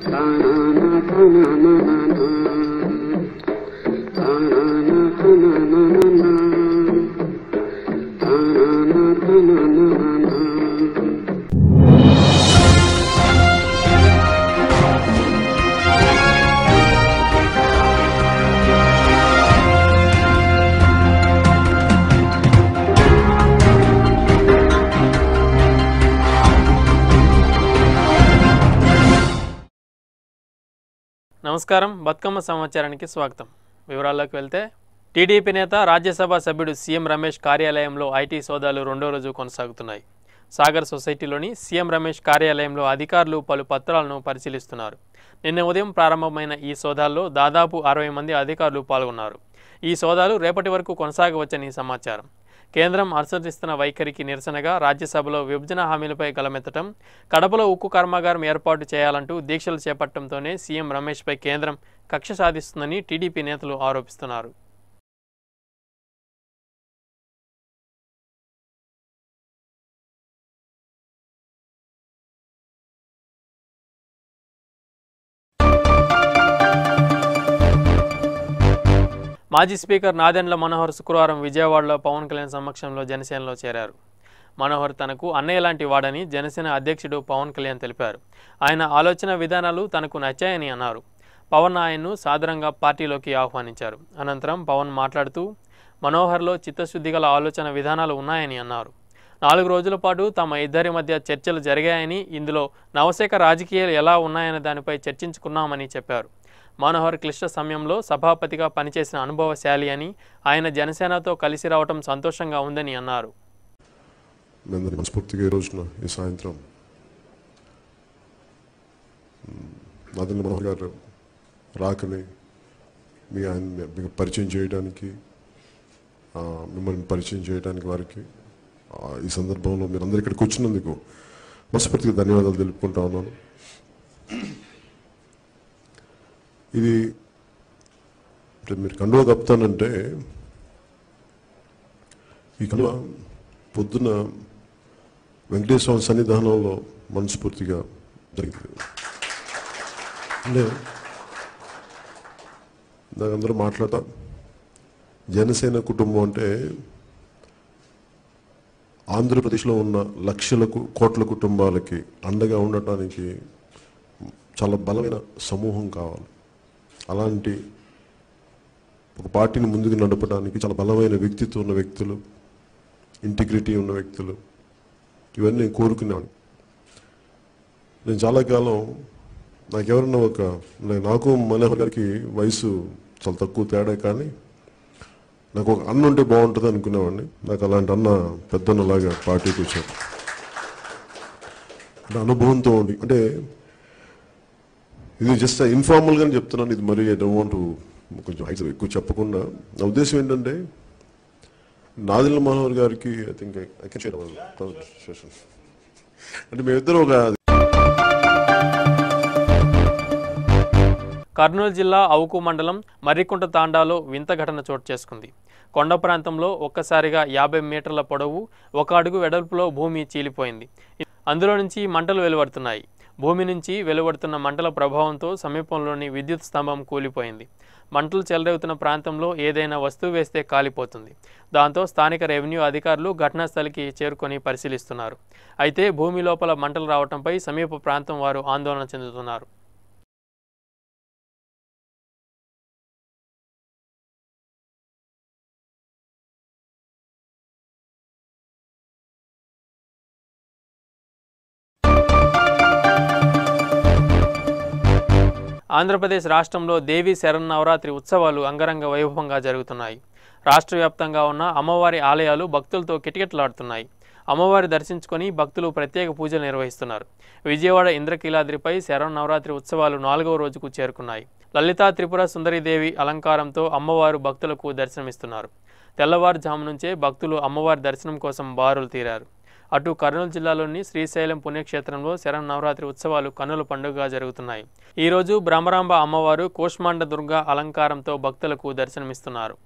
నమస్కారం బతుకమ్మ సమాచారానికి స్వాగతం వివరాల్లోకి వెళ్తే టీడీపీ నేత రాజ్యసభ సభ్యుడు సీఎం రమేష్ కార్యాలయంలో ఐటీ సోదాలు రెండో రోజు కొనసాగుతున్నాయి సాగర్ సొసైటీలోని సీఎం రమేష్ కార్యాలయంలో అధికారులు పలు పత్రాలను పరిశీలిస్తున్నారు నిన్న ఉదయం ప్రారంభమైన ఈ సోదాల్లో దాదాపు అరవై మంది అధికారులు పాల్గొన్నారు ఈ సోదాలు రేపటి వరకు కొనసాగవచ్చని సమాచారం కేంద్రం అనుసరిస్తున్న వైఖరికి నిరసనగా రాజ్యసభలో విభజన హామీలపై గలమెత్తటం కడపలో ఉక్కు కర్మాగారం ఏర్పాటు చేయాలంటూ దీక్షలు చేపట్టడంతోనే సీఎం రమేష్పై కేంద్రం కక్ష సాధిస్తుందని టీడీపీ నేతలు ఆరోపిస్తున్నారు మాజీ స్పీకర్ నాదెండ్ల మనోహర్ శుక్రవారం విజయవాడలో పవన్ కళ్యాణ్ సమక్షంలో జనసేనలో చేరారు మనోహర్ తనకు అన్నయ్య లాంటి వాడని జనసేన అధ్యక్షుడు పవన్ కళ్యాణ్ తెలిపారు ఆయన ఆలోచన విధానాలు తనకు నచ్చాయని అన్నారు పవన్ ఆయన్ను సాదరంగా పార్టీలోకి ఆహ్వానించారు అనంతరం పవన్ మాట్లాడుతూ మనోహర్లో చిత్తశుద్ధి గల ఆలోచన విధానాలు ఉన్నాయని అన్నారు నాలుగు రోజుల పాటు తమ ఇద్దరి మధ్య చర్చలు జరిగాయని ఇందులో నవశేఖ రాజకీయాలు ఎలా ఉన్నాయనే దానిపై చర్చించుకున్నామని చెప్పారు మనోహర్ క్లిష్ట సమయంలో సభాపతిగా పనిచేసిన అనుభవశాలి అని ఆయన జనసేనతో కలిసి రావటం సంతోషంగా ఉందని అన్నారు మీ అందరి మనస్ఫూర్తిగా ఈ రోజున ఈ సాయంత్రం నాదెండ్ల మనోహర్ గారు రాకని మీ ఆయన మీకు పరిచయం చేయడానికి ఆ, మిమ్మల్ని పరిచయం చేయడానికి వారికి ఆ, ఈ సందర్భంలో మీరు అందరు ఇక్కడికి వచ్చినందుకు మనస్ఫూర్తిగా ధన్యవాదాలు తెలుపుకుంటా ఉన్నాను ఇది అంటే మీరు కండువ కప్తానంటే ఈ కండువ పొద్దున వెంకటేశ్వర స్వామి సన్నిధానంలో మనస్ఫూర్తిగా జరిగింది అంటే నాకు అందరూ మాట్లాడతా జనసేన కుటుంబం అంటే ఆంధ్రప్రదేశ్లో ఉన్న లక్షలకు కోట్ల కుటుంబాలకి అండగా ఉండటానికి చాలా బలమైన సమూహం కావాలి అలాంటి ఒక పార్టీని ముందుకు నడపడానికి చాలా బలమైన వ్యక్తిత్వం ఉన్న వ్యక్తులు ఇంటిగ్రిటీ ఉన్న వ్యక్తులు ఇవన్నీ నేను కోరుకున్నాను నేను చాలా కాలం నాకు ఎవరన్నా ఒక నే- నాకు మనోహర్ గారికి వయసు చాలా తక్కువ తేడా కానీ నాకు ఒక అన్న ఉంటే బాగుంటుంది అనుకునేవాడిని నాకు అలాంటి అన్న పెద్దన్నలాగా పార్టీకి వచ్చారు అంటే అనుభవంతో ఉండి అంటే ఇది జస్ట్ ఇన్ఫార్మల్గానే చెప్తున్నాను ఇది మరి ఐ డోంట్ వాంట్ కొంచెం height ఎక్కువ చెప్పకుండా నా ఉద్దేశం ఏంటంటే నాదిల మనోహర్ గారికి I think I can share అంటే మేమిద్దరం ఒక కర్నూలు జిల్లా అవుకు మండలం మర్రికుంట తాండాలో వింత ఘటన చోటు చేసుకుంది కొండ ప్రాంతంలో ఒక్కసారిగా యాభై మీటర్ల పొడవు ఒక అడుగు వెడల్పులో భూమి చీలిపోయింది అందులో నుంచి మంటలు వెలువడుతున్నాయి భూమి నుంచి వెలువడుతున్న మంటల ప్రభావంతో సమీపంలోని విద్యుత్ స్తంభం కూలిపోయింది మంటలు చెలరేగుతున్న ప్రాంతంలో ఏదైనా వస్తువు వేస్తే కాలిపోతుంది దాంతో స్థానిక రెవెన్యూ అధికారులు ఘటనా స్థలికి చేరుకొని పరిశీలిస్తున్నారు అయితే భూమి లోపల మంటలు రావడంపై సమీప ప్రాంతం వారు ఆందోళన చెందుతున్నారు ఆంధ్రప్రదేశ్ రాష్ట్రంలో దేవీ శరన్నవరాత్రి ఉత్సవాలు అంగరంగ వైభవంగా జరుగుతున్నాయి రాష్ట్ర వ్యాప్తంగా ఉన్న అమ్మవారి ఆలయాలు భక్తులతో కిటకిటలాడుతున్నాయి అమ్మవారి దర్శించుకొని భక్తులు ప్రత్యేక పూజలు నిర్వహిస్తున్నారు విజయవాడ ఇంద్రకీలాద్రిపై శరన్నవరాత్రి ఉత్సవాలు నాలుగవ రోజుకు చేరుకున్నాయి లలితా త్రిపుర సుందరీదేవి అలంకారంతో అమ్మవారు భక్తులకు దర్శనమిస్తున్నారు తెల్లవారుజాము నుంచే భక్తులు అమ్మవారి దర్శనం కోసం బారులు తీరారు అటు కర్నూలు జిల్లాలోని శ్రీశైలం పుణ్యక్షేత్రంలో శరన్నవరాత్రి ఉత్సవాలు కన్నుల పండుగగా జరుగుతున్నాయి ఈ రోజు బ్రహ్మరాంబ అమ్మవారు కోష్మాండ దుర్గా అలంకారంతో భక్తులకు దర్శనమిస్తున్నారు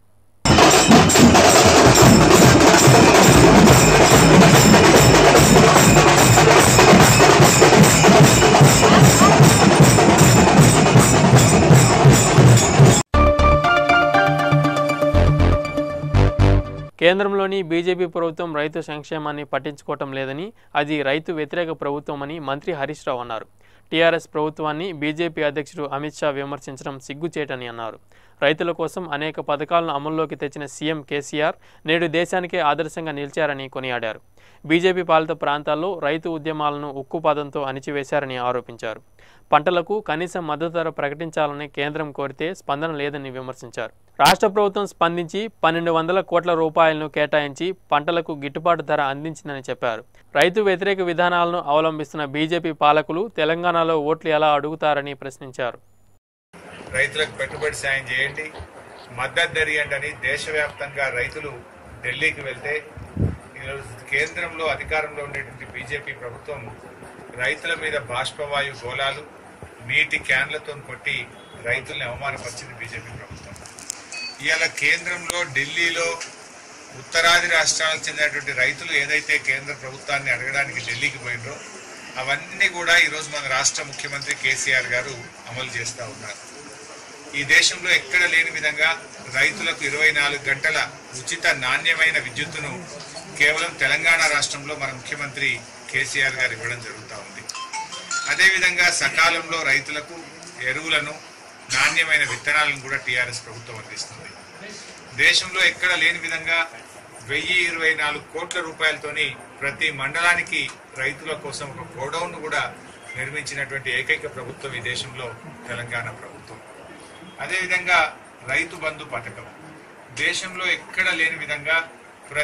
కేంద్రంలోని బీజేపీ ప్రభుత్వం రైతు సంక్షేమాన్ని పట్టించుకోవటం లేదని అది రైతు వ్యతిరేక ప్రభుత్వమని మంత్రి హరీష్ రావు అన్నారు టీఆర్ఎస్ ప్రభుత్వాన్ని బీజేపీ అధ్యక్షుడు అమిత్ షా విమర్శించడం సిగ్గుచేటని అన్నారు రైతుల కోసం అనేక పథకాలను అమల్లోకి తెచ్చిన సీఎం కేసీఆర్ నేడు దేశానికే ఆదర్శంగా నిలిచారని కొనియాడారు బీజేపీ పాలిత ప్రాంతాల్లో రైతు ఉద్యమాలను ఉక్కుపాదంతో అణిచివేశారని ఆరోపించారు పంటలకు కనీస మద్దతు ధర ప్రకటించాలని కేంద్రం కోరితే స్పందన లేదని విమర్శించారు రాష్ట్ర ప్రభుత్వం స్పందించి పన్నెండు వందల కోట్ల రూపాయలను కేటాయించి పంటలకు గిట్టుబాటు ధర అందించిందని చెప్పారు రైతు వ్యతిరేక విధానాలను అవలంబిస్తున్న బీజేపీ పాలకులు తెలంగాణలో ఓట్లు ఎలా అడుగుతారని ప్రశ్నించారు రైతులకు పెట్టుబడి సాయం చేయండి మద్దతు ధర ఇవ్వండి అని దేశవ్యాప్తంగా రైతులు ఢిల్లీకి వెళ్తే ఈరోజు కేంద్రంలో అధికారంలో ఉండేటువంటి బీజేపీ ప్రభుత్వం రైతుల మీద బాష్పవాయు గోళాలు నీటి క్యాన్లతో కొట్టి రైతుల్ని అవమానపరిచింది బీజేపీ ప్రభుత్వం ఇవాళ కేంద్రంలో ఢిల్లీలో ఉత్తరాది రాష్ట్రాలకు చెందినటువంటి రైతులు ఏదైతే కేంద్ర ప్రభుత్వాన్ని అడగడానికి ఢిల్లీకి పోయినరో అవన్నీ కూడా ఈరోజు మన రాష్ట్ర ముఖ్యమంత్రి కేసీఆర్ గారు అమలు చేస్తూ ఉన్నారు ఈ దేశంలో ఎక్కడ లేని విధంగా రైతులకు ఇరవై నాలుగు గంటల ఉచిత నాణ్యమైన విద్యుత్తును కేవలం తెలంగాణ రాష్ట్రంలో మన ముఖ్యమంత్రి కేసీఆర్ గారు ఇవ్వడం జరుగుతూ ఉంది అదేవిధంగా సకాలంలో రైతులకు ఎరువులను నాణ్యమైన విత్తనాలను కూడా టీఆర్ఎస్ ప్రభుత్వం అందిస్తుంది దేశంలో ఎక్కడ లేని విధంగా వెయ్యి ఇరవై నాలుగు కోట్ల రూపాయలతోని ప్రతి మండలానికి రైతుల కోసం ఒక గోడౌన్ కూడా నిర్మించినటువంటి ఏకైక ప్రభుత్వం ఈ దేశంలో తెలంగాణ ప్రభుత్వం అదేవిధంగా రైతు బంధు పథకం దేశంలో ఎక్కడ లేని విధంగా ప్రతి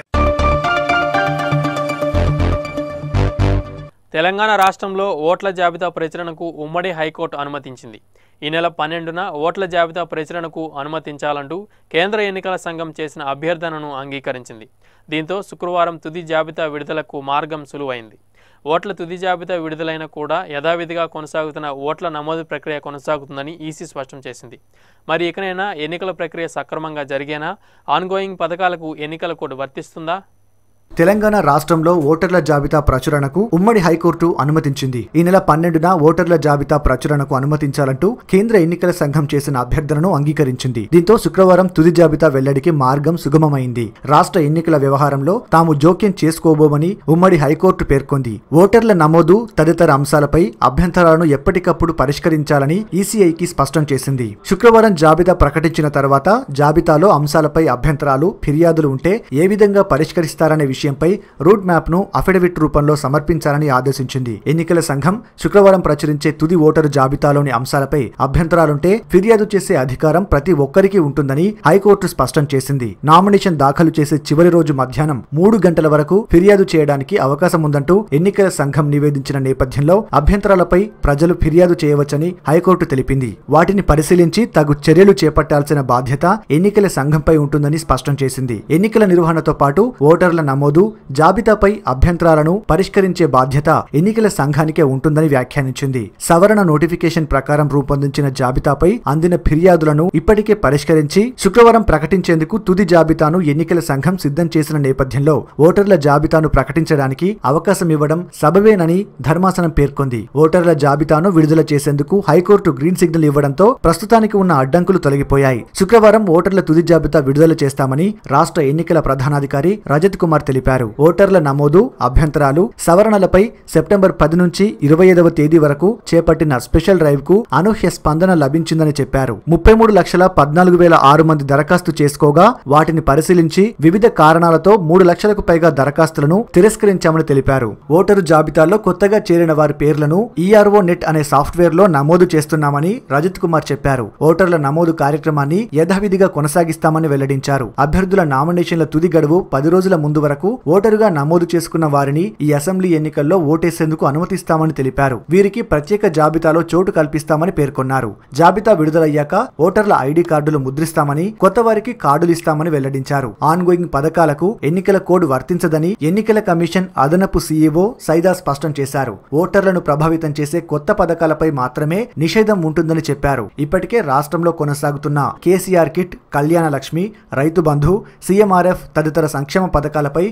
తెలంగాణ రాష్ట్రంలో ఓట్ల జాబితా ప్రచురణకు ఉమ్మడి హైకోర్టు అనుమతించింది ఈ నెల పన్నెండున ఓట్ల జాబితా ప్రచురణకు అనుమతించాలంటూ కేంద్ర ఎన్నికల సంఘం చేసిన అభ్యర్థనను అంగీకరించింది దీంతో శుక్రవారం తుది జాబితా విడుదలకు మార్గం సులువైంది ఓట్ల తుది జాబితా విడుదలైన కూడా యథావిధిగా కొనసాగుతున్న ఓట్ల నమోదు ప్రక్రియ కొనసాగుతుందని ఈసీ స్పష్టం చేసింది మరి ఇకనైనా ఎన్నికల ప్రక్రియ సక్రమంగా జరిగేనా ఆన్గోయింగ్ పథకాలకు ఎన్నికల కోడ్ వర్తిస్తుందా తెలంగాణ రాష్ట్రంలో ఓటర్ల జాబితా ప్రచురణకు ఉమ్మడి హైకోర్టు అనుమతించింది ఈ నెల పన్నెండున ఓటర్ల జాబితా ప్రచురణకు అనుమతించాలంటూ కేంద్ర ఎన్నికల సంఘం చేసిన అభ్యర్థనను అంగీకరించింది దీంతో శుక్రవారం తుది జాబితా వెల్లడికి మార్గం సుగమమైంది రాష్ట్ర ఎన్నికల వ్యవహారంలో తాము జోక్యం చేసుకోబోమని ఉమ్మడి హైకోర్టు పేర్కొంది ఓటర్ల నమోదు తదితర అంశాలపై అభ్యంతరాలను ఎప్పటికప్పుడు పరిష్కరించాలని ఈసీఐకి స్పష్టం చేసింది శుక్రవారం జాబితా ప్రకటించిన తర్వాత జాబితాలో అంశాలపై అభ్యంతరాలు ఫిర్యాదులు ఉంటే ఏ విధంగా పరిష్కరిస్తారనే విషయంపై రూట్ మ్యాప్ ను అఫిడవిట్ రూపంలో సమర్పించాలని ఆదేశించింది ఎన్నికల సంఘం శుక్రవారం ప్రచురించే తుది ఓటరు జాబితాలోని అంశాలపై అభ్యంతరాలుంటే ఫిర్యాదు చేసే అధికారం ప్రతి ఒక్కరికి ఉంటుందని హైకోర్టు స్పష్టం చేసింది నామినేషన్ దాఖలు చేసే చివరి రోజు మధ్యాహ్నం మూడు గంటల వరకు ఫిర్యాదు చేయడానికి అవకాశం ఉందంటూ ఎన్నికల సంఘం నివేదించిన నేపథ్యంలో అభ్యంతరాలపై ప్రజలు ఫిర్యాదు చేయవచ్చని హైకోర్టు తెలిపింది వాటిని పరిశీలించి తగు చర్యలు చేపట్టాల్సిన బాధ్యత ఎన్నికల సంఘంపై ఉంటుందని స్పష్టం చేసింది ఎన్నికల నిర్వహణతో పాటు ఓటర్ల నమోదు జాబితాపై అభ్యంతరాలను పరిష్కరించే బాధ్యత ఎన్నికల సంఘానికే ఉంటుందని వ్యాఖ్యానించింది సవరణ నోటిఫికేషన్ ప్రకారం రూపొందించిన జాబితాపై అందిన ఫిర్యాదులను ఇప్పటికే పరిష్కరించి శుక్రవారం ప్రకటించేందుకు తుది జాబితాను ఎన్నికల సంఘం సిద్ధం చేసిన నేపథ్యంలో ఓటర్ల జాబితాను ప్రకటించడానికి అవకాశం ఇవ్వడం సబవేనని ధర్మాసనం పేర్కొంది ఓటర్ల జాబితాను విడుదల చేసేందుకు హైకోర్టు గ్రీన్ సిగ్నల్ ఇవ్వడంతో ప్రస్తుతానికి ఉన్న అడ్డంకులు తొలగిపోయాయి శుక్రవారం ఓటర్ల తుది జాబితా విడుదల చేస్తామని రాష్ట్ర ఎన్నికల ప్రధానాధికారి రజత్ కుమార్ తెలిపారు ఓటర్ల నమోదు అభ్యంతరాలు సవరణలపై సెప్టెంబర్ పది నుంచి ఇరవై ఐదవ తేదీ వరకు చేపట్టిన స్పెషల్ డ్రైవ్ కు అనూహ్య స్పందన లభించిందని చెప్పారు ముప్పై మూడు లక్షల పద్నాలుగు వేల ఆరు మంది దరఖాస్తు చేసుకోగా వాటిని పరిశీలించి వివిధ కారణాలతో మూడు లక్షలకు పైగా దరఖాస్తులను తిరస్కరించామని తెలిపారు ఓటరు జాబితాలో కొత్తగా చేరిన వారి పేర్లను ఈఆర్ఓ నెట్ అనే సాఫ్ట్వేర్ లో నమోదు చేస్తున్నామని రజత్ కుమార్ చెప్పారు ఓటర్ల నమోదు కార్యక్రమాన్ని యథావిధిగా కొనసాగిస్తామని వెల్లడించారు అభ్యర్థుల నామినేషన్ల తుది గడువు పది రోజుల ముందు వరకు ఓటరుగా నమోదు చేసుకున్న వారిని ఈ అసెంబ్లీ ఎన్నికల్లో ఓటేసేందుకు అనుమతిస్తామని తెలిపారు వీరికి ప్రత్యేక జాబితాలో చోటు కల్పిస్తామని పేర్కొన్నారు జాబితా విడుదలయ్యాక ఓటర్ల ఐడి కార్డులు ముద్రిస్తామని కొత్త వారికి కార్డులు ఇస్తామని వెల్లడించారు ఆన్ గోయింగ్ పథకాలకు ఎన్నికల కోడ్ వర్తించదని ఎన్నికల కమిషన్ అదనపు సీఈఓ సైదా స్పష్టం చేశారు ఓటర్లను ప్రభావితం చేసే కొత్త పథకాలపై మాత్రమే నిషేధం ఉంటుందని చెప్పారు ఇప్పటికే రాష్ట్రంలో కొనసాగుతున్న కేసీఆర్ కిట్ కళ్యాణ లక్ష్మి రైతు బంధు సీఎంఆర్ఎఫ్ తదితర సంక్షేమ పథకాలపై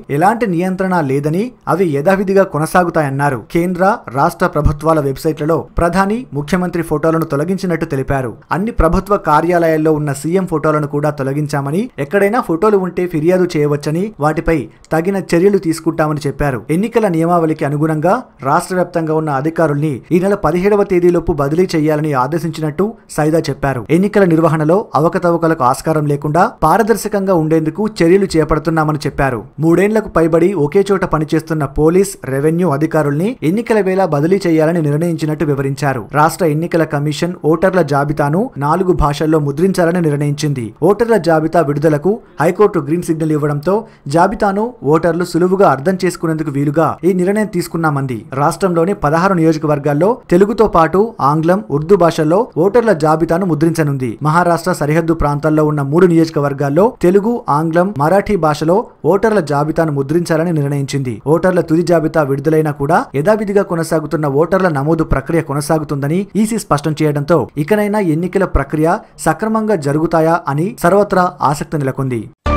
ఎలాంటి నియంత్రణ లేదని అవి యథావిధిగా కొనసాగుతాయన్నారు కేంద్ర రాష్ట్ర ప్రభుత్వాల వెబ్సైట్లలో ప్రధాని ముఖ్యమంత్రి ఫోటోలను తొలగించినట్టు తెలిపారు అన్ని ప్రభుత్వ కార్యాలయాల్లో ఉన్న సీఎం ఫోటోలను కూడా తొలగించామని ఎక్కడైనా ఫోటోలు ఉంటే ఫిర్యాదు చేయవచ్చని వాటిపై తగిన చర్యలు తీసుకుంటామని చెప్పారు ఎన్నికల నియమావళికి అనుగుణంగా రాష్ట్ర వ్యాప్తంగా ఉన్న అధికారుల్ని ఈ నెల పదిహేడవ తేదీలోపు బదిలీ చేయాలని ఆదేశించినట్టు సైదా చెప్పారు ఎన్నికల నిర్వహణలో అవకతవకలకు ఆస్కారం లేకుండా పారదర్శకంగా ఉండేందుకు చర్యలు చేపడుతున్నామని చెప్పారు మూడేండ్లకు పైబడి ఒకే చోట పనిచేస్తున్న పోలీస్ రెవెన్యూ అధికారుల్ని ఎన్నికల వేళ బదిలీ చేయాలని నిర్ణయించినట్టు వివరించారు రాష్ట్ర ఎన్నికల కమిషన్ ఓటర్ల జాబితాను నాలుగు భాషల్లో ముద్రించాలని నిర్ణయించింది ఓటర్ల జాబితా విడుదలకు హైకోర్టు గ్రీన్ సిగ్నల్ ఇవ్వడంతో జాబితాను ఓటర్లు సులువుగా అర్థం చేసుకునేందుకు వీలుగా ఈ నిర్ణయం తీసుకున్నామంది రాష్ట్రంలోని పదహారు నియోజకవర్గాల్లో తెలుగుతో పాటు ఆంగ్లం ఉర్దూ భాషల్లో ఓటర్ల జాబితాను ముద్రించనుంది మహారాష్ట్ర సరిహద్దు ప్రాంతాల్లో ఉన్న మూడు నియోజకవర్గాల్లో తెలుగు ఆంగ్లం మరాఠీ భాషలో ఓటర్ల జాబితాను ముద్రించాలని నిర్ణయించింది ఓటర్ల తుది జాబితా విడుదలైనా కూడా యథావిధిగా కొనసాగుతున్న ఓటర్ల నమోదు ప్రక్రియ కొనసాగుతుందని ఈసీ స్పష్టం చేయడంతో ఇకనైనా ఎన్నికల ప్రక్రియ సక్రమంగా జరుగుతాయా అని సర్వత్రా ఆసక్తి నెలకొంది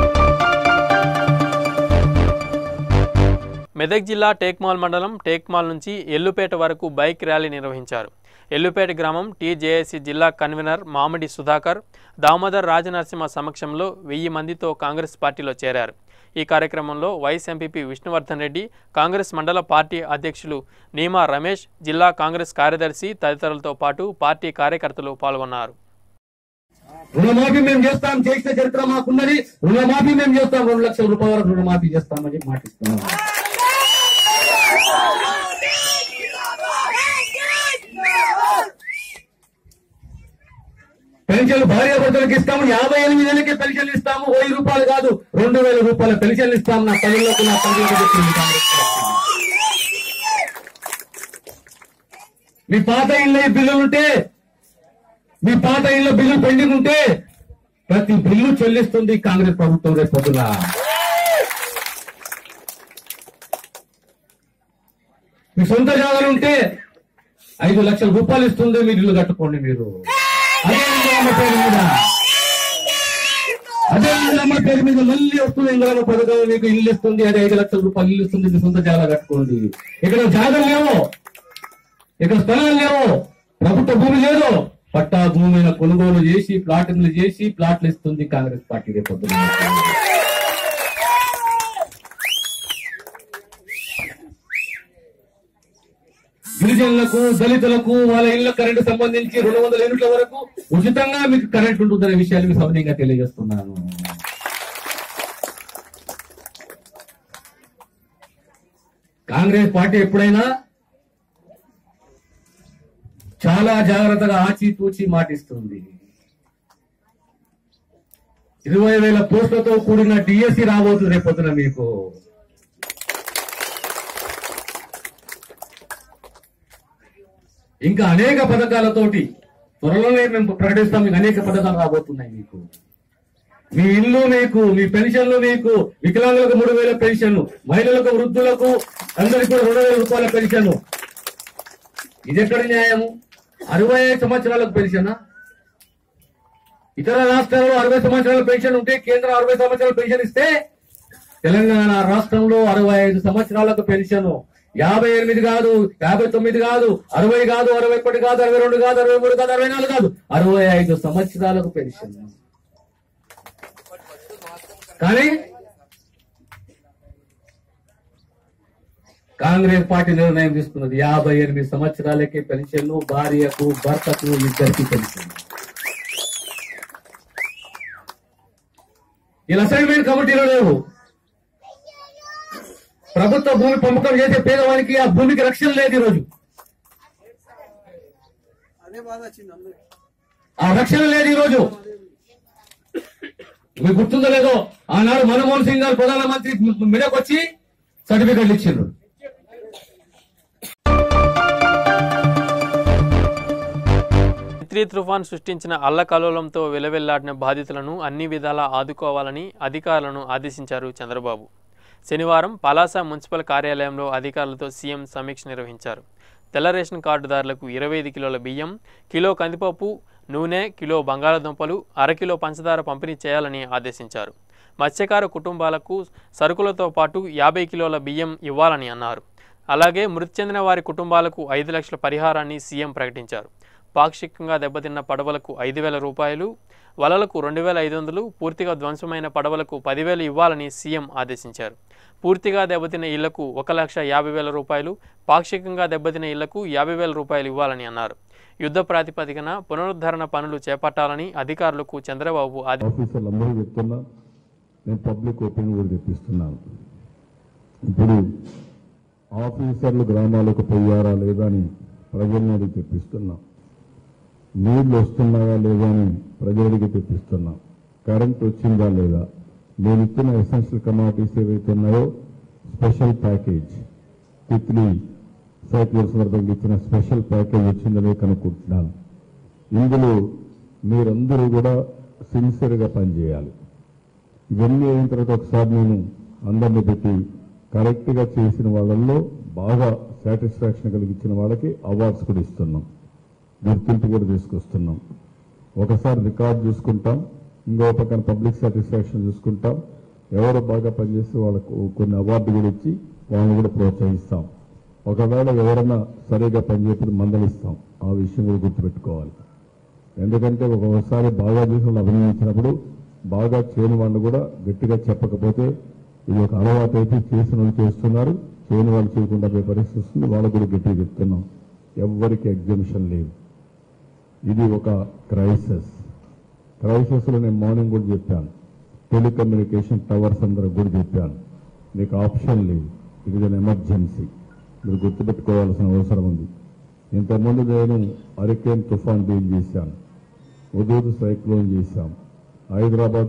మెదక్ జిల్లా టేక్మాల్ మండలం టేక్మాల్ నుంచి ఎల్లుపేట వరకు బైక్ ర్యాలీ నిర్వహించారు ఎల్లుపేట గ్రామం టీజేఏసీ జిల్లా కన్వీనర్ మామిడి సుధాకర్ దామోదర్ రాజనరసింహ సమక్షంలో వెయ్యి మందితో కాంగ్రెస్ పార్టీలో చేరారు ఈ కార్యక్రమంలో vice MPP Vishnuvardhan Reddy Congress mandal party అధ్యక్షులు నీమా రమేష్ జిల్లా కాంగ్రెస్ కార్యదర్శి తదితరులతో పాటు పార్టీ కార్యకర్తలు పాల్గొన్నారు రుణమాఫీ మేము చేస్తాం చేసిన చరిత్ర మాకున్నది రుణమాఫీ మేము చేస్తాం రెండు లక్షల రూపాయల వరకు రుణమాఫీ చేస్తామని చెప్పి మాటిస్తున్నాం పెన్షన్ భార్య భర్తలకు ఇస్తాము యాభై ఎనిమిది నెలలకి పెన్షన్ ఇస్తాము వెయ్యి రూపాయలు కాదు రెండు వేల రూపాయల పెన్షన్ ఇస్తాము నా తల్లిలోకి నా తల్లిలోకి చెప్పింది కాంగ్రెస్ పార్టీ. మీ పాత ఇళ్ళ బిల్లులు ఉంటే మీ పాత ఇళ్ళ బిల్లు పెండింగ్ ఉంటే ప్రతి బిల్లు చెల్లిస్తుంది కాంగ్రెస్ ప్రభుత్వం రేపు పొద్దున మీ సొంత జాగాలు ఉంటే ఐదు లక్షల రూపాయలు ఇస్తుంది మీరు ఇల్లు కట్టుకోండి మీరు అదే ఇందిరమ్మ పేరు మీద అదే ఇందిరమ్మ పేరు మీద మళ్ళీ వస్తుంది ఇందిరమ్మ పథకం మీకు ఇల్లు ఇస్తుంది అదే ఐదు లక్షల రూపాయలు ఇల్లు ఇస్తుంది మీ సొంత జాగా కట్టుకోండి ఇక్కడ జాగాలు లేవు ఇక్కడ స్థలాలు లేవు ప్రభుత్వ భూమి లేదు పట్టా భూమిని కొనుగోలు చేసి ప్లాటింగ్లు చేసి ప్లాట్లు ఇస్తుంది కాంగ్రెస్ పార్టీ రేపు పొద్దున. గిరిజనులకు దళితులకు వాళ్ళ ఇళ్ల కరెంటు సంబంధించి రెండు వందల యూనిట్ల వరకు ఉచితంగా మీకు కరెంట్ ఉంటుందనే విషయాన్ని మీకు సవినీయంగా తెలియజేస్తున్నాను కాంగ్రెస్ పార్టీ ఎప్పుడైనా చాలా జాగ్రత్తగా ఆచితూచి మాటిస్తుంది ఇరవై వేల పోస్టులతో కూడిన డిఎస్సి రాబోతుంది రేపొద్దున మీకు ఇంకా అనేక పథకాలతోటి త్వరలోనే మేము ప్రకటిస్తాం మీకు అనేక పథకాలు రాబోతున్నాయి మీకు మీ ఇల్లు మీకు మీ పెన్షన్లు మీకు వికలాంగులకు మూడు వేల పెన్షన్ మహిళలకు వృద్ధులకు అందరికీ కూడా రెండు వేల రూపాయల పెన్షన్ ఇది ఎక్కడ న్యాయము అరవై ఐదు సంవత్సరాలకు పెన్షనా ఇతర రాష్ట్రాల్లో అరవై సంవత్సరాల పెన్షన్ ఉంటే కేంద్రం అరవై సంవత్సరాల పెన్షన్ ఇస్తే తెలంగాణ రాష్ట్రంలో అరవై ఐదు సంవత్సరాలకు పెన్షన్ యాభై ఎనిమిది కాదు యాభై తొమ్మిది కాదు అరవై కాదు అరవై ఒకటి కాదు అరవై రెండు కాదు అరవై మూడు కాదు అరవై నాలుగు కాదు అరవై ఐదు సంవత్సరాలకు పెన్షన్ కానీ కాంగ్రెస్ పార్టీ నిర్ణయం తీసుకున్నది యాభై ఎనిమిది సంవత్సరాలకే పెన్షన్ భార్యకు భర్తకు ఇద్దరికి పెన్షన్ ఇలా అసైన్మెంట్ కమిటీలో లేవు ప్రభుత్వ భూమి పంపకం చేసే పేదవానికి ఆ భూమికి రక్షణ లేదు ఈరోజు ఆ రక్షణ లేదు ఈరోజు మీకు గుర్తుందో లేదో ఆనాడు మన్మోహన్ సింగ్ గారు ప్రధానమంత్రి మెడకొచ్చి సర్టిఫికెట్లు ఇచ్చిండ్రు తిత్లీ తుఫాన్ సృష్టించిన అల్లకల్లోలంతో వెలవెల్లాడిన బాధితులను అన్ని విధాలా ఆదుకోవాలని అధికారులను ఆదేశించారు చంద్రబాబు శనివారం పలాస మున్సిపల్ కార్యాలయంలో అధికారులతో సీఎం సమీక్ష నిర్వహించారు తెల్ల రేషన్ కార్డుదారులకు ఇరవై ఐదు కిలోల బియ్యం కిలో కందిపప్పు నూనె కిలో బంగాళాదుంపలు అరకిలో పంచదార పంపిణీ చేయాలని ఆదేశించారు మత్స్యకార కుటుంబాలకు సరుకులతో పాటు యాభై కిలోల బియ్యం ఇవ్వాలని అన్నారు అలాగే మృతి చెందిన వారి కుటుంబాలకు ఐదు లక్షల పరిహారాన్ని సీఎం ప్రకటించారు పాక్షికంగా దెబ్బతిన్న పడవలకు ఐదు వేల రూపాయలు వలలకు రెండు వేల ఐదు వందలు పూర్తిగా ధ్వంసమైన పడవలకు పదివేలు ఇవ్వాలని సీఎం ఆదేశించారు పూర్తిగా దెబ్బతిన్న ఇళ్లకు ఒక లక్ష యాభై వేల రూపాయలు పాక్షికంగా దెబ్బతిన్న ఇళ్లకు యాభై వేల రూపాయలు ఇవ్వాలని అన్నారు యుద్ధ ప్రాతిపదికన పునరుద్ధరణ పనులు చేపట్టాలని అధికారులకు చంద్రబాబు ఆదేశించారు ఆఫీసర్లు అందరూ చెప్తున్నా నేను పబ్లిక్ ఒపీనియన్ కూడా తెప్పిస్తున్నాను ఇప్పుడు ఆఫీసర్లు గ్రామాలకు పోయారా లేదా అని ప్రజల్ని అడిగి తెప్పిస్తున్నాం నీళ్లు వస్తున్నాయా లేదా అని ప్రజలకి తెప్పిస్తున్నాం కరెంట్ వచ్చిందా లేదా నేను ఇచ్చిన ఎసెన్షియల్ కమాడిటీస్ ఏవైతే ఉన్నాయో స్పెషల్ ప్యాకేజ్ తిత్లీ సైక్లోన్ సందర్భంగా ఇచ్చిన స్పెషల్ ప్యాకేజ్ వచ్చిందని కనుక్కుంటున్నాను ఇందులో మీరందరూ కూడా సిన్సియర్గా పనిచేయాలి ఇవన్నీ అయిన తర్వాత ఒకసారి నేను అందరిని పెట్టి కరెక్ట్గా చేసిన వాళ్ళల్లో బాగా సాటిస్ఫాక్షన్ కలిగించిన వాళ్ళకి అవార్డ్స్ కూడా ఇస్తున్నాం గుర్తింపు కూడా తీసుకొస్తున్నాం ఒకసారి రికార్డ్ చూసుకుంటాం ఇంకో పక్కన పబ్లిక్ సాటిస్ఫాక్షన్ చూసుకుంటాం ఎవరు బాగా పనిచేస్తే వాళ్ళకు కొన్ని అవార్డు కూడా ఇచ్చి వాళ్ళని కూడా ప్రోత్సహిస్తాం ఒకవేళ ఎవరైనా సరిగా పనిచేయకపోతే మందలిస్తాం ఆ విషయం కూడా గుర్తుపెట్టుకోవాలి ఎందుకంటే ఒక్కొక్కసారి బాగా చేసిన వాళ్ళు అభినందించినప్పుడు బాగా చేయని వాళ్ళు కూడా గట్టిగా చెప్పకపోతే ఇది ఒక అలవాటు అయితే చేసిన వాళ్ళు చేస్తున్నారు చేయని వాళ్ళు చేయకుండా పోయే పరిస్థితి వస్తుంది వాళ్ళకు కూడా గట్టిగా చెప్తున్నాం ఎవ్వరికి ఎగ్జామిషన్ లేదు ఇది ఒక క్రైసిస్ క్రైసిస్లో నేను మార్నింగ్ కూడా చెప్పాను టెలికమ్యూనికేషన్ టవర్స్ అందరికి కూడా చెప్పాను మీకు ఆప్షన్ లేదు ఇది ఒక ఎమర్జెన్సీ మీరు గుర్తుపెట్టుకోవాల్సిన అవసరం ఉంది ఇంతకుముందు నేను హరికేన్ తుఫాన్ డీల్ చేశాను ఉదూద్ సైక్లోన్ చేశాం హైదరాబాద్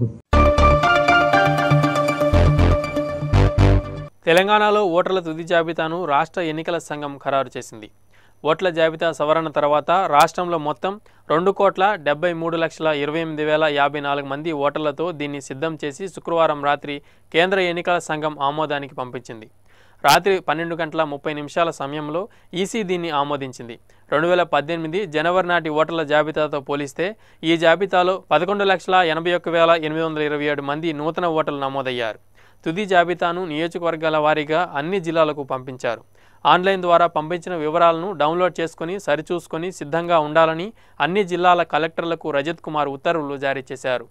తెలంగాణలో ఓటర్ల తుది జాబితాను రాష్ట్ర ఎన్నికల సంఘం ఖరారు చేసింది ఓట్ల జాబితా సవరణ తర్వాత రాష్ట్రంలో మొత్తం రెండు కోట్ల డెబ్బై మూడు లక్షల ఇరవై ఎనిమిది వేల యాభై నాలుగు మంది ఓటర్లతో దీన్ని సిద్ధం చేసి శుక్రవారం రాత్రి కేంద్ర ఎన్నికల సంఘం ఆమోదానికి పంపించింది రాత్రి పన్నెండు గంటల ముప్పై నిమిషాల సమయంలో ఈసీ దీన్ని ఆమోదించింది రెండు వేల పద్దెనిమిది జనవరి నాటి ఓటర్ల జాబితాతో పోలిస్తే ఈ జాబితాలో పదకొండు లక్షల ఎనభై ఒక్క వేల ఎనిమిది వందల ఇరవై ఏడు మంది నూతన ఓటర్లు నమోదయ్యారు తుది జాబితాను నియోజకవర్గాల వారీగా అన్ని జిల్లాలకు పంపించారు ఆన్లైన్ ద్వారా పంపించిన వివరాలను డౌన్లోడ్ చేసుకుని సరిచూసుకొని సిద్ధంగా ఉండాలని అన్ని జిల్లాల కలెక్టర్లకు రజత్ కుమార్ ఉత్తర్వులు జారీ చేశారు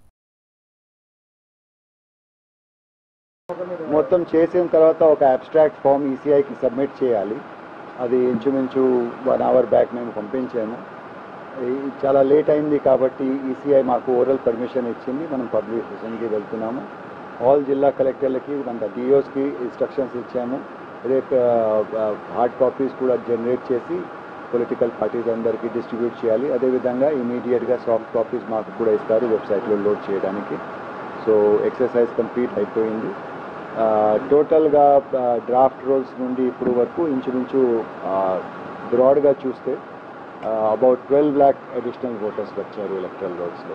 మొత్తం చేసిన తర్వాత ఒక అబ్స్ట్రాక్ట్ ఫామ్ ఈసీఐకి సబ్మిట్ చేయాలి అది ఇంచుమించు వన్ అవర్ బ్యాక్ మేము పంపించాము ఇది చాలా లేట్ అయింది కాబట్టి ఈసీఐ మాకు ఓరల్ పర్మిషన్ ఇచ్చింది మనం పబ్లికేషన్కి వెళ్తున్నాము ఆల్ జిల్లా కలెక్టర్లకి మన డిఓస్కి ఇన్స్ట్రక్షన్స్ ఇచ్చాము రేపు హార్డ్ కాపీస్ కూడా జనరేట్ చేసి పొలిటికల్ పార్టీస్ అందరికీ డిస్ట్రిబ్యూట్ చేయాలి అదేవిధంగా ఇమీడియట్గా సాఫ్ట్ కాపీస్ మాకు కూడా ఇస్తారు వెబ్సైట్లో లోడ్ చేయడానికి సో ఎక్సర్సైజ్ కంప్లీట్ అయిపోయింది ఆ, టోటల్గా ఆ, డ్రాఫ్ట్ రోల్స్ నుండి ఇప్పుడు వరకు ఇంచుమించు ఆ, బ్రాడ్గా చూస్తే about twelve lakh additional voters వచ్చారు ఎలక్ట్రల్ రోల్స్లో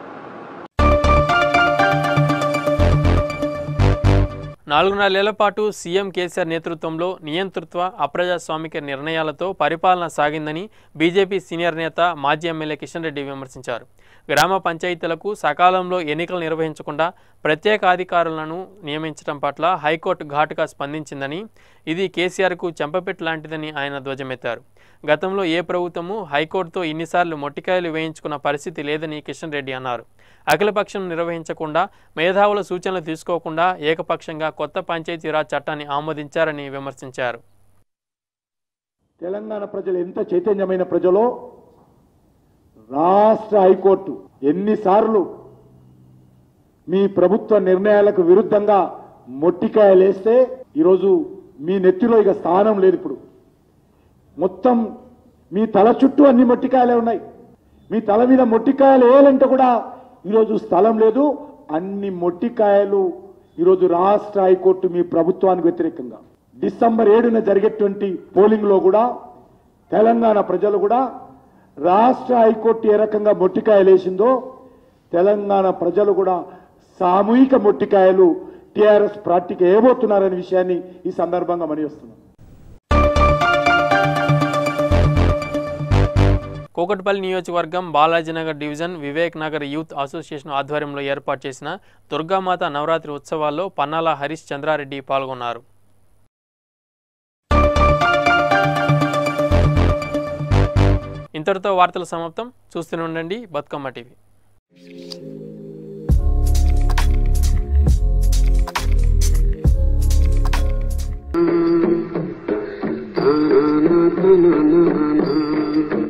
నాలుగున్నరేళ్ల పాటు సీఎం కేసీఆర్ నేతృత్వంలో నియంతృత్వ అప్రజాస్వామిక నిర్ణయాలతో పరిపాలన సాగిందని బీజేపీ సీనియర్ నేత మాజీ ఎమ్మెల్యే కిషన్ రెడ్డి విమర్శించారు గ్రామ పంచాయతీలకు సకాలంలో ఎన్నికలు నిర్వహించకుండా ప్రత్యేక అధికారులను నియమించడం పట్ల హైకోర్టు ఘాటుగా స్పందించిందని ఇది కేసీఆర్కు చెంపపెట్టు లాంటిదని ఆయన ధ్వజమెత్తారు గతంలో ఏ ప్రభుత్వము హైకోర్టుతో ఇన్నిసార్లు మొట్టికాయలు వేయించుకున్న పరిస్థితి లేదని కిషన్ రెడ్డి అన్నారు అఖిలపక్షం నిర్వహించకుండా మేధావుల సూచనలు తీసుకోకుండా ఏకపక్షంగా కొత్త పంచాయతీరాజ్ చట్టాన్ని ఆమోదించారని విమర్శించారు తెలంగాణ ప్రజలు ఎంత చైతన్యమైన ప్రజలో రాష్ట్ర హైకోర్టు ఎన్నిసార్లు మీ ప్రభుత్వ నిర్ణయాలకు విరుద్ధంగా మొట్టికాయలేస్తే ఈరోజు మీ నెత్తిలో ఇక స్థానం లేదు ఇప్పుడు మొత్తం మీ తల చుట్టూ అన్ని మొట్టికాయలే ఉన్నాయి మీ తల మీద మొట్టికాయలు వేయాలంటే కూడా ఈరోజు స్థలం లేదు అన్ని మొట్టికాయలు ఈరోజు రాష్ట్ర హైకోర్టు మీ ప్రభుత్వానికి వ్యతిరేకంగా డిసెంబర్ ఏడున జరిగేటువంటి పోలింగ్ లో కూడా తెలంగాణ ప్రజలు కూడా రాష్ట్ర హైకోర్టు ఏ రకంగా మొట్టికాయలు వేసిందో తెలంగాణ ప్రజలు కూడా సామూహిక మొట్టికాయలు టీఆర్ఎస్ పార్టీకి వేయబోతున్నారనే విషయాన్ని ఈ సందర్భంగా మని వస్తున్నాం కూకట్పల్లి నియోజకవర్గం Balajinagar division Vivek Nagar youth association ఆధ్వర్యంలో ఏర్పాటు చేసిన దుర్గామాత నవరాత్రి ఉత్సవాల్లో పన్నాల హరీష్ చంద్రారెడ్డి పాల్గొన్నారు ఇంతటితో వార్తల సమాప్తం చూస్తూనే ఉండండి Bathukamma TV na na na na na na